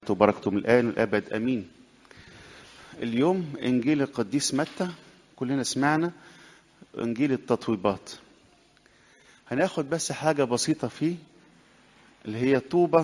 وبركتم الآن والأبد أمين اليوم إنجيل القديس متى كلنا سمعنا إنجيل التطويبات هناخد بس حاجة بسيطة فيه اللي هي طوبة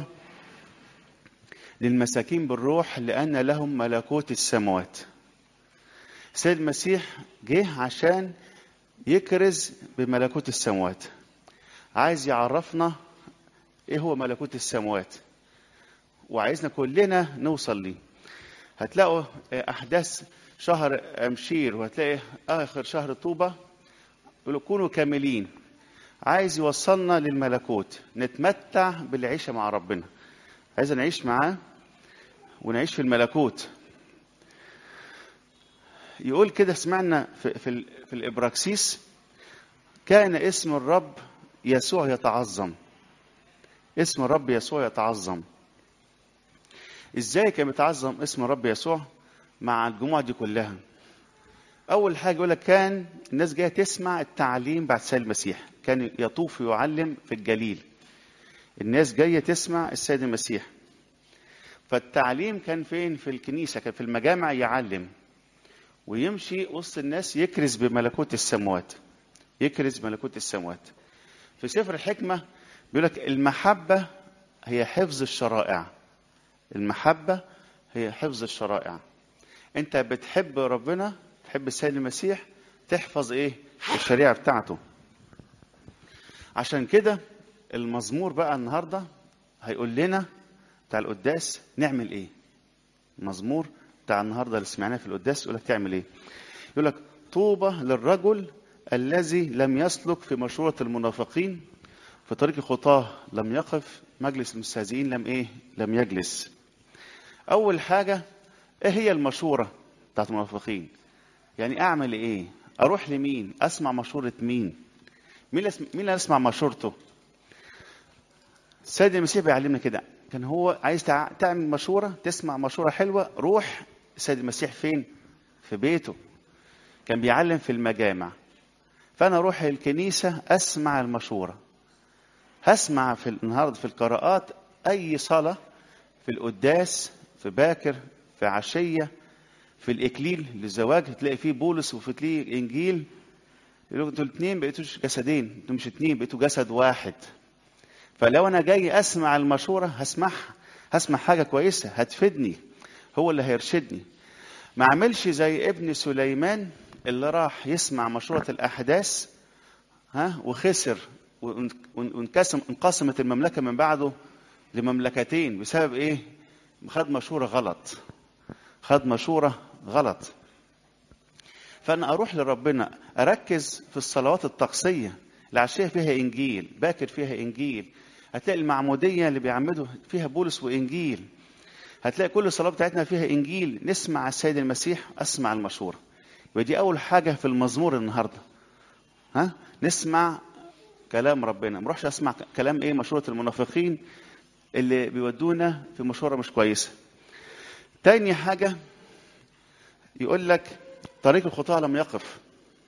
للمساكين بالروح لأن لهم ملكوت السماوات سيد المسيح جه عشان يكرز بملكوت السماوات عايز يعرفنا ايه هو ملكوت السماوات وعايزنا كلنا نوصل ليه هتلاقوا احداث شهر امشير وهتلاقي اخر شهر طوبه يقولوا كونوا كاملين عايز يوصلنا للملكوت نتمتع بالعيشه مع ربنا عايز نعيش معاه ونعيش في الملكوت يقول كده سمعنا في, في, في الابراكسيس كان اسم الرب يسوع يتعظم اسم الرب يسوع يتعظم ازاي كان بيتعظم اسم الرب يسوع مع الجموع دي كلها اول حاجه يقول لك كان الناس جايه تسمع التعليم بعد سيد المسيح كان يطوف ويعلم في الجليل الناس جايه تسمع السيد المسيح فالتعليم كان فين في الكنيسه كان في المجامع يعلم ويمشي وسط الناس يكرز بملكوت السماوات يكرز بملكوت السماوات في سفر الحكمه بيقول لك المحبه هي حفظ الشرائع المحبة هي حفظ الشرائع انت بتحب ربنا تحب السيد المسيح تحفظ ايه الشريعة بتاعته عشان كده المزمور بقى النهاردة هيقول لنا بتاع القداس نعمل ايه المزمور بتاع النهاردة اللي سمعناه في القداس يقول لك تعمل ايه يقول لك طوبى للرجل الذي لم يسلك في مشورة المنافقين في طريق الخطاه لم يقف مجلس المستهزئين لم ايه لم يجلس اول حاجه ايه هي المشوره بتاعت المنافقين يعني اعمل ايه اروح لمين اسمع مشوره مين مين مين اللي اسمع مشورته السيد المسيح بيعلمنا كده كان هو عايز تعمل مشوره تسمع مشوره حلوه روح السيد المسيح فين في بيته كان بيعلم في المجامع فانا اروح الكنيسه اسمع المشوره هسمع في النهارده في القراءات اي صلاه في القداس في باكر في عشيه في الاكليل للزواج هتلاقي فيه بولس وفي تلاقي انجيل يقولوا انتوا الاثنين بقيتوش جسدين انتوا مش اثنين بقيتوا جسد واحد فلو انا جاي اسمع المشوره هسمعها هسمع حاجه كويسه هتفيدني هو اللي هيرشدني ما اعملش زي ابن سليمان اللي راح يسمع مشوره الاحداث ها وخسر وانقسم انقسمت المملكه من بعده لمملكتين بسبب ايه؟ خد مشوره غلط. خد مشوره غلط. فانا اروح لربنا اركز في الصلوات الطقسيه العشيه فيها انجيل، باكر فيها انجيل، هتلاقي المعموديه اللي بيعمدوا فيها بولس وانجيل. هتلاقي كل الصلاه بتاعتنا فيها انجيل، نسمع السيد المسيح اسمع المشوره. ودي اول حاجه في المزمور النهارده. ها؟ نسمع كلام ربنا ما اروحش اسمع كلام ايه مشوره المنافقين اللي بيودونا في مشوره مش كويسه تاني حاجه يقول لك طريق الخطاه لم يقف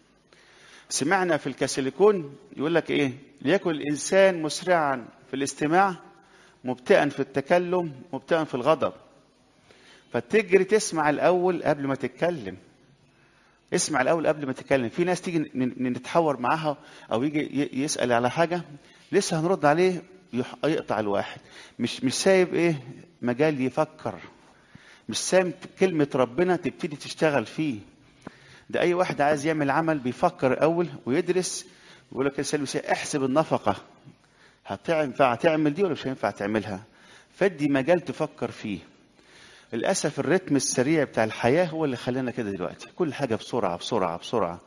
سمعنا في الكاسيليكون يقول لك ايه ليكن الانسان مسرعا في الاستماع مبتئا في التكلم مبتئا في الغضب فتجري تسمع الاول قبل ما تتكلم اسمع الاول قبل ما تتكلم في ناس تيجي نتحور معاها او يجي يسال على حاجه لسه هنرد عليه يقطع الواحد مش مش سايب ايه مجال يفكر مش سايب كلمه ربنا تبتدي تشتغل فيه ده اي واحد عايز يعمل عمل بيفكر اول ويدرس يقول لك يا احسب النفقه هتنفع تعمل دي ولا مش هينفع تعملها فدي مجال تفكر فيه للاسف الريتم السريع بتاع الحياه هو اللي خلانا كده دلوقتي كل حاجه بسرعه بسرعه بسرعه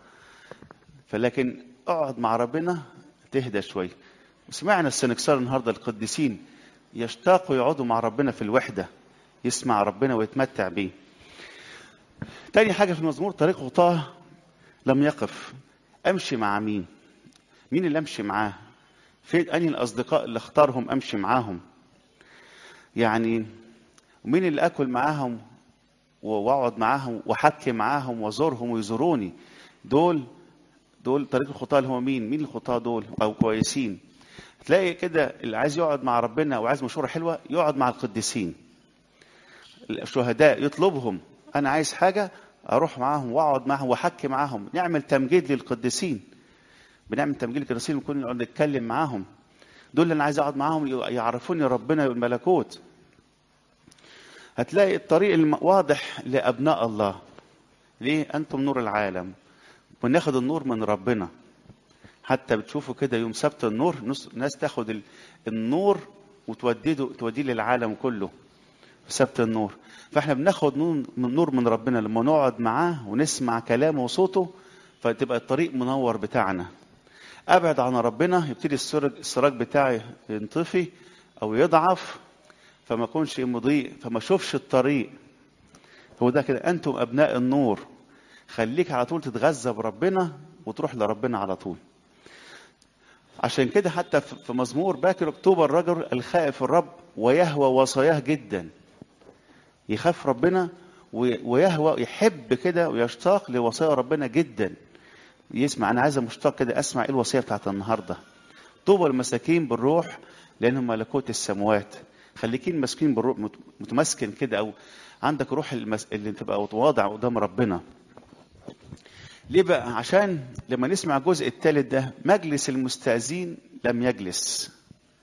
فلكن اقعد مع ربنا تهدى شويه وسمعنا السنكسار النهارده القديسين يشتاقوا يقعدوا مع ربنا في الوحده يسمع ربنا ويتمتع بيه تاني حاجه في المزمور طريق خطاه لم يقف امشي مع مين مين اللي امشي معاه فين انهي الاصدقاء اللي اختارهم امشي معاهم يعني ومين اللي اكل معاهم واقعد معاهم واحكي معاهم وازورهم ويزوروني دول دول طريق الخطاه اللي هو مين مين الخطاه دول او كويسين تلاقي كده اللي عايز يقعد مع ربنا وعايز مشوره حلوه يقعد مع القديسين الشهداء يطلبهم انا عايز حاجه اروح معاهم واقعد معاهم واحكي معاهم نعمل تمجيد للقديسين بنعمل تمجيد للقديسين ونكون نقعد نتكلم معاهم دول اللي انا عايز اقعد معاهم يعرفوني ربنا والملكوت هتلاقي الطريق الم- واضح لابناء الله ليه انتم نور العالم وناخد النور من ربنا حتى بتشوفوا كده يوم سبت النور ناس- ناس تاخد ال- النور وتوديه توديه للعالم كله في سبت النور فاحنا بناخد نور من نور من ربنا لما نقعد معاه ونسمع كلامه وصوته فتبقى الطريق منور بتاعنا ابعد عن ربنا يبتدي السرج السراج بتاعي ينطفي او يضعف فما اكونش مضيء فما اشوفش الطريق هو ده كده انتم ابناء النور خليك على طول تتغذى بربنا وتروح لربنا على طول عشان كده حتى في في مزمور باكر اكتوبر الرجل الخائف الرب ويهوى وصاياه جدا يخاف ربنا و- ويهوى يحب كده ويشتاق لوصايا ربنا جدا يسمع انا عايز مشتاق كده اسمع ايه الوصيه بتاعت النهارده طوبى المساكين بالروح لانهم ملكوت السماوات خليكين ماسكين بالروح مت- متمسكن كده او عندك روح المس... اللي تبقى متواضع قدام ربنا ليه بقى عشان لما نسمع الجزء الثالث ده مجلس المستأذين لم يجلس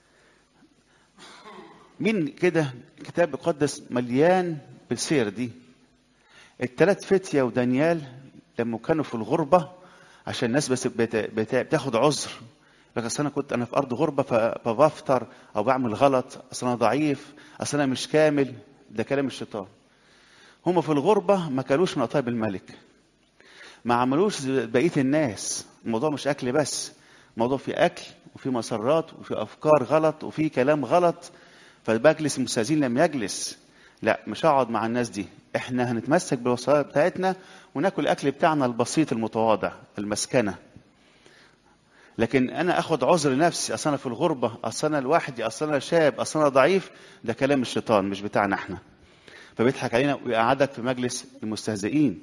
مين كده الكتاب المقدس مليان بالسير دي الثلاث فتية ودانيال لما كانوا في الغربة عشان الناس بس بت- بت- بتاخد عذر لكن أصل انا كنت انا في ارض غربه ف- فبفطر او بعمل غلط اصل انا ضعيف اصل انا مش كامل ده كلام الشيطان هم في الغربه ما كانوش من قطايب الملك ما عملوش زي بقيه الناس الموضوع مش اكل بس الموضوع في اكل وفي مسرات وفي افكار غلط وفي كلام غلط فمجلس المستاذين لم يجلس لا مش هقعد مع الناس دي احنا هنتمسك بالوصايا بتاعتنا وناكل الاكل بتاعنا البسيط المتواضع المسكنه لكن انا اخد عذر نفسي اصل انا في الغربه اصل انا لوحدي اصل انا شاب اصل انا ضعيف ده كلام الشيطان مش بتاعنا احنا فبيضحك علينا ويقعدك في مجلس المستهزئين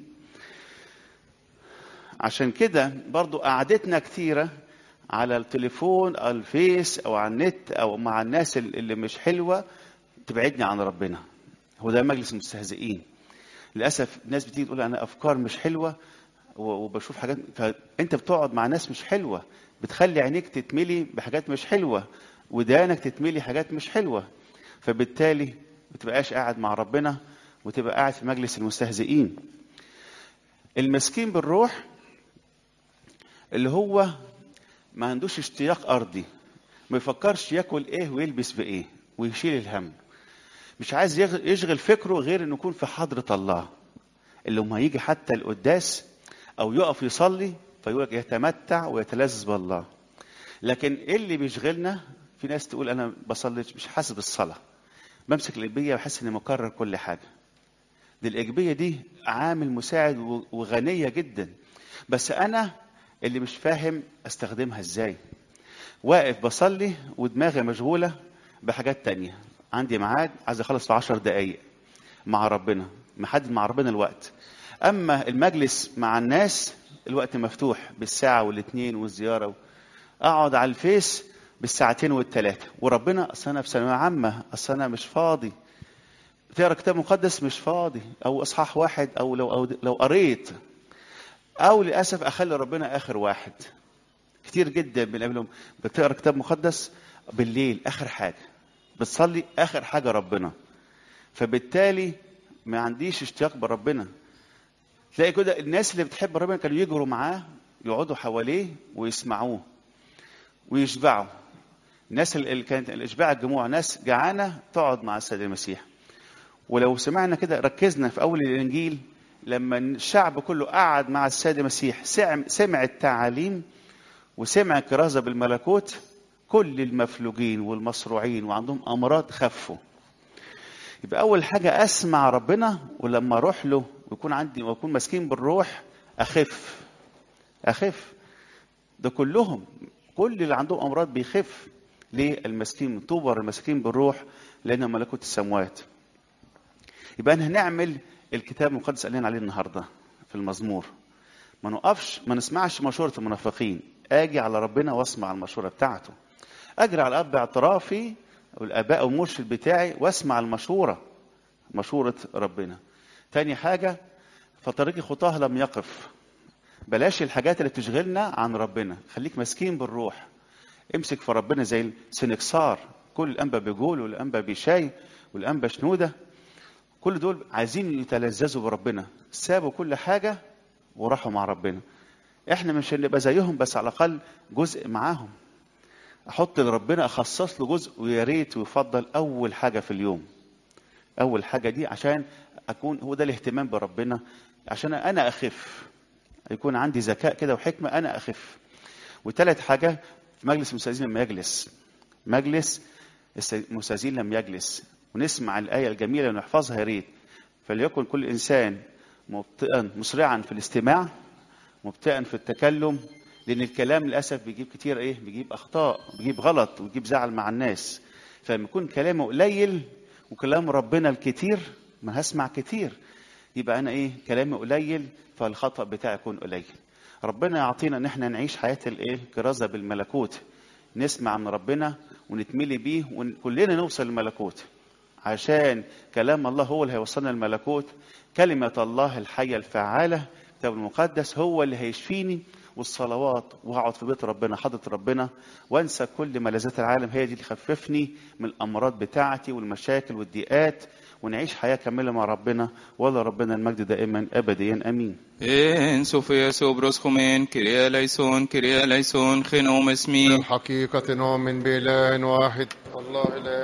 عشان كده برضو قعدتنا كتيرة على التليفون أو الفيس أو على النت أو مع الناس اللي مش حلوة تبعدني عن ربنا هو ده مجلس المستهزئين للأسف الناس بتيجي تقول أنا أفكار مش حلوة و- وبشوف حاجات فأنت بتقعد مع ناس مش حلوة بتخلي عينيك تتملي بحاجات مش حلوة ودانك تتملي حاجات مش حلوة فبالتالي ما تبقاش قاعد مع ربنا وتبقى قاعد في مجلس المستهزئين المسكين بالروح اللي هو ما عندوش اشتياق ارضي ما يفكرش ياكل ايه ويلبس بايه ويشيل الهم مش عايز يغ- يشغل فكره غير انه يكون في حضرة الله اللي ما يجي حتى القداس او يقف يصلي فيقول لك يتمتع ويتلذذ بالله لكن ايه اللي بيشغلنا في ناس تقول انا بصلي مش حاسس بالصلاه بمسك الاجبيه بحس اني مكرر كل حاجه دي الاجبيه دي عامل مساعد و- وغنيه جدا بس انا اللي مش فاهم استخدمها ازاي واقف بصلي ودماغي مشغوله بحاجات تانية عندي ميعاد عايز اخلص في عشر دقايق مع ربنا محدد مع ربنا الوقت اما المجلس مع الناس الوقت مفتوح بالساعه والاثنين والزياره اقعد على الفيس بالساعتين والثلاثه وربنا اصل انا في ثانويه عامه اصل انا مش فاضي تقرا كتاب مقدس مش فاضي او اصحاح واحد او لو أو لو قريت او للاسف اخلي ربنا اخر واحد كتير جدا بنقابلهم بتقرا كتاب مقدس بالليل اخر حاجه بتصلي اخر حاجه ربنا فبالتالي ما عنديش اشتياق بربنا تلاقي كده الناس اللي بتحب ربنا كانوا يجروا معاه يقعدوا حواليه ويسمعوه ويشبعوا الناس اللي كانت الاشباع الجموع ناس جعانه تقعد مع السيد المسيح ولو سمعنا كده ركزنا في اول الانجيل لما الشعب كله قعد مع السيد المسيح سمع, سمع التعاليم وسمع الكرازه بالملكوت كل المفلوجين والمصروعين وعندهم امراض خفوا يبقى اول حاجه اسمع ربنا ولما اروح له ويكون عندي واكون مسكين بالروح اخف اخف ده كلهم كل اللي عندهم امراض بيخف ليه المسكين طوبر المسكين بالروح لان ملكوت السماوات يبقى احنا هنعمل الكتاب المقدس قال لنا عليه النهارده في المزمور ما نقفش ما نسمعش مشوره المنافقين اجي على ربنا واسمع المشوره بتاعته اجري على اب اعترافي والاباء والمرشد بتاعي واسمع المشوره مشورة ربنا تاني حاجة فطريق خطاه لم يقف بلاش الحاجات اللي تشغلنا عن ربنا خليك مسكين بالروح امسك في ربنا زي السنكسار كل الانبا بيقول والانبا بيشاي والانبا شنوده كل دول عايزين يتلذذوا بربنا سابوا كل حاجه وراحوا مع ربنا احنا مش هنبقى زيهم بس على الاقل جزء معاهم احط لربنا اخصص له جزء ويا ريت ويفضل اول حاجه في اليوم اول حاجه دي عشان اكون هو ده الاهتمام بربنا عشان انا اخف يكون عندي ذكاء كده وحكمه انا اخف وثالث حاجه في مجلس المستاذين لما يجلس مجلس المستاذين لم يجلس ونسمع الآية الجميلة ونحفظها يا ريت فليكن كل إنسان مبطئا مسرعا في الاستماع مبطئا في التكلم لأن الكلام للأسف بيجيب كتير إيه بيجيب أخطاء بيجيب غلط وبيجيب زعل مع الناس فلما يكون كلامه قليل وكلام ربنا الكتير ما هسمع كتير يبقى أنا إيه كلامي قليل فالخطأ بتاعي يكون قليل ربنا يعطينا ان احنا نعيش حياه الايه الكرازه بالملكوت نسمع من ربنا ونتملي بيه وكلنا نوصل للملكوت عشان كلام الله هو اللي هيوصلنا للملكوت كلمة الله الحية الفعالة الكتاب المقدس هو اللي هيشفيني والصلوات وهقعد في بيت ربنا حضرة ربنا وانسى كل ملذات العالم هي دي اللي تخففني من الامراض بتاعتي والمشاكل والضيقات ونعيش حياة كاملة مع ربنا ولا ربنا المجد دائما أبديا أمين إن سوفيا سوبروس خمين كريا ليسون كريا ليسون خنوم اسمي الحقيقة نؤمن بإله واحد الله لا